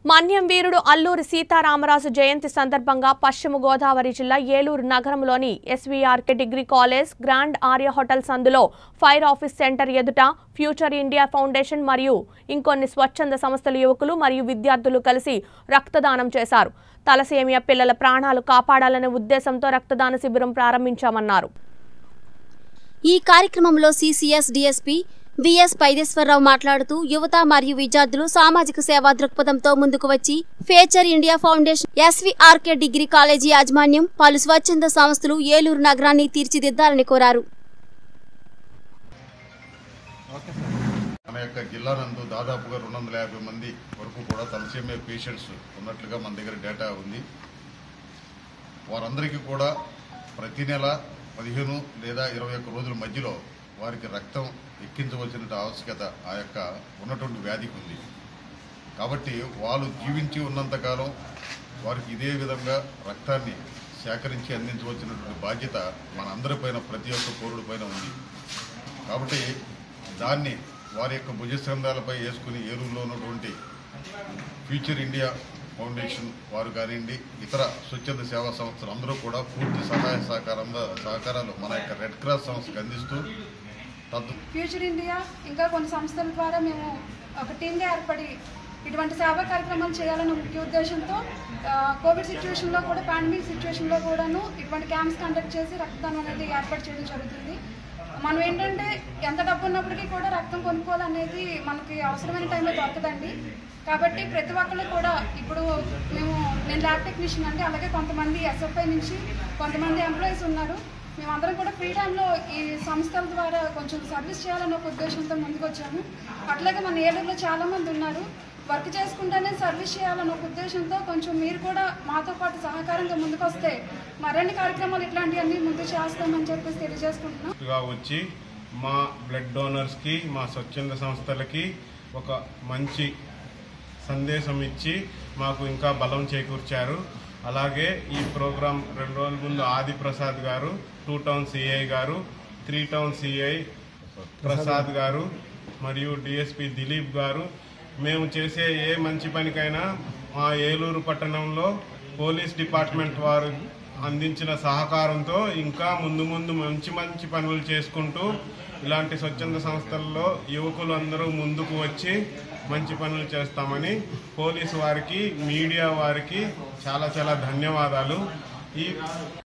మన్యం వీరుడు అల్లూరి సీతారామరాజు జయంతి సందర్భంగా పశ్చిమ గోదావరి జిల్లా ఏలూరు నగరంలోని SVRK degree college grand Arya hotel సందులో ఫైర్ ఆఫీస్ సెంటర్ ఎదుట ఫ్యూచర్ ఇండియా ఫౌండేషన్ మరియు ఇంకొన్ని స్వచ్ఛంద సంస్థల యువకులు మరియు విద్యార్థులు కలిసి రక్తదానం చేశారు తలసేమియా పిల్లల ప్రాణాలు కాపాడాలనే ఉద్దేశంతో రక్తదాన శిబిరం ప్రారంభించామన్నారు ఈ కార్యక్రమంలో సిసిఎస్ డిఎస్పి విఎస్ పైదేశ్వరరావు మాట్లాడుతూ యువత మరియు విద్యార్థులు సామాజిక సేవా దృక్పథంతో ముందుకు వచ్చి future India foundation SVRK degree college యాజమాన్యం పలు స్వచ్ఛంద సంస్థలు ఏలూరు నగరాన్ని తీర్చిదిద్దాలని కోరారు మన యొక్క జిల్లా నందు దాదాపుగా రెండు వందల యాభై మంది వరకు కూడా తలసేమియా పేషెంట్స్ ఉన్నట్లుగా మన దగ్గర డేటా ఉంది వారందరికీ కూడా ప్రతి నెల పదిహేను లేదా ఇరవై ఒక్క రోజుల మధ్యలో వారికి రక్తం ఎక్కించవలసిన ఆవశ్యకత ఆ యొక్క ఉన్నటువంటి వ్యాధికి ఉంది కాబట్టి వాళ్ళు జీవించి ఉన్నంతకాలం వారికి ఇదే విధంగా రక్తాన్ని సేకరించి అందించవలసినటువంటి బాధ్యత మన అందరిపైన ప్రతి ఒక్క పౌరుడిపైన ఉంది కాబట్టి దాన్ని వారి యొక్క భుజస్కంధాలపై వేసుకుని ఏలూరులో ఉన్నటువంటి ఫ్యూచర్ ఇండియా ఫౌండేషన్ వారు కానివ్వండి ఇతర స్వచ్ఛంద సేవా సంస్థలు అందరూ కూడా పూర్తి సహాయ సహకారంగా సహకారాలు మన యొక్క రెడ్ క్రాస్ సంస్థకు అందిస్తూ తద్దు ఫ్యూచర్ ఇండియా ఇంకా కొన్ని సంస్థల ద్వారా మేము ఒక టీమ్గా ఏర్పడి ఇటువంటి సేవా కార్యక్రమాలు చేయాలన్న ముఖ్య ఉద్దేశంతో ఆ, కోవిడ్ సిచ్యువేషన్లో కూడా పాండమిక్ సిచ్యువేషన్లో కూడాను ఇటువంటి క్యాంప్స్ కండక్ట్ చేసి రక్తదానం అనేది ఏర్పాటు చేయడం జరుగుతుంది మనం ఏంటంటే ఎంత డబ్బు ఉన్నప్పటికీ కూడా రక్తం కొనుక్కోవాలనేది మనకి అవసరమైన టైంలో దొరకదండి కాబట్టి ప్రతి ఒక్కళ్ళు కూడా ఇప్పుడు మేము నేను ల్యాబ్ టెక్నీషియన్ అండి అలాగే కొంతమంది ఎస్ఎఫ్ఐ నుంచి కొంతమంది ఎంప్లాయీస్ ఉన్నారు మేమందరం కూడా ఫ్రీ టైంలో ఈ సంస్థల ద్వారా కొంచెం సర్వీస్ చేయాలన్న ఒక ఉద్దేశంతో ముందుకు వచ్చాము అట్లాగే మన ఏలూరులో చాలా మంది ఉన్నారు వర్క్ చేసుకుంటేనే సర్వీస్ చేయాలన్న ఒక ఉద్దేశంతో కొంచెం మీరు కూడా మాతో పాటు సహకారంగా ముందుకు వస్తే మరిన్ని కార్యక్రమాలు ఇట్లాంటివన్నీ ముందు చేస్తామని చెప్పేసి తెలియజేసుకుంటున్నాం గా వచ్చి మా బ్లడ్ డోనర్స్కి మా స్వచ్ఛంద సంస్థలకి ఒక మంచి సందేశం ఇచ్చి మాకు ఇంకా బలం చేకూర్చారు అలాగే ఈ ప్రోగ్రాం రెండు రోజుల ముందు ఆది ప్రసాద్ గారు టూ టౌన్ సిఐ గారు త్రీ టౌన్ సిఐ ప్రసాద్ గారు మరియు డిఎస్పి దిలీప్ గారు మేము చేసే ఏ మంచి పనికైనా మా ఏలూరు పట్టణంలో పోలీస్ డిపార్ట్మెంట్ వారు అందించిన సహకారంతో ఇంకా ముందు ముందు మంచి మంచి పనులు చేసుకుంటూ ఇలాంటి స్వచ్ఛంద సంస్థల్లో యువకులు అందరూ ముందుకు వచ్చి మంచి పనులు చేస్తామని పోలీసు వారికి మీడియా వారికి చాలా చాలా ధన్యవాదాలు ఈ